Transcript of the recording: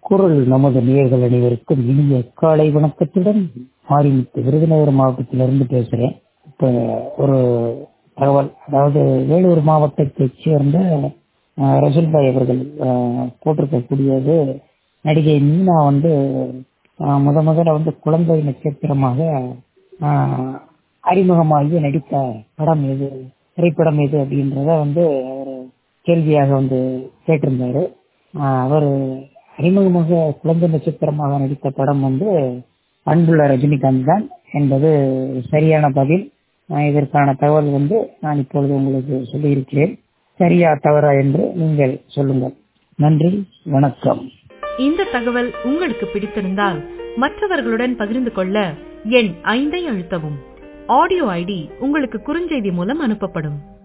குரல் நமது நேர்கள் அனைவருக்கும் இனிய காலை வணக்கத்துடன் மாரிமுத்து விருதுநகர் மாவட்டத்திலிருந்து பேசுறேன் இப்ப ஒரு தகவல் அதாவது வேலூர் மாவட்டத்தைச் சேர்ந்த அஹ், ரசூல்பாய் அவர்கள் அஹ், போட்டிருக்கக்கூடியது நடிகை மீனா வந்து அஹ், முத முதல்ல வந்து குழந்தை நட்சத்திரமாக அஹ், அறிமுகமாகி நடித்த படம் எது திரைப்படம் எது அப்படின்றத வந்து அவர் கேள்வியாக வந்து கேட்டிருந்தாரு ஆஹ் அவர் அறிமுகமாக குழந்தை நட்சத்திரமாக நடித்த படம் வந்து அன்புள்ள ரஜினிகாந்த் தான் என்பது சரியான பதில் ஆஹ் இதற்கான தகவல் வந்து நான் இப்பொழுது உங்களுக்கு சொல்லியிருக்கிறேன் சரியா தவறா என்று நீங்கள் சொல்லுங்கள் நன்றி வணக்கம் இந்த தகவல் உங்களுக்கு பிடித்திருந்தால் மற்றவர்களுடன் பகிர்ந்து கொள்ள எண் ஐந்தை அழுத்தவும் ஆடியோ ஐடி உங்களுக்கு குறுஞ்செய்தி மூலம் அனுப்பப்படும்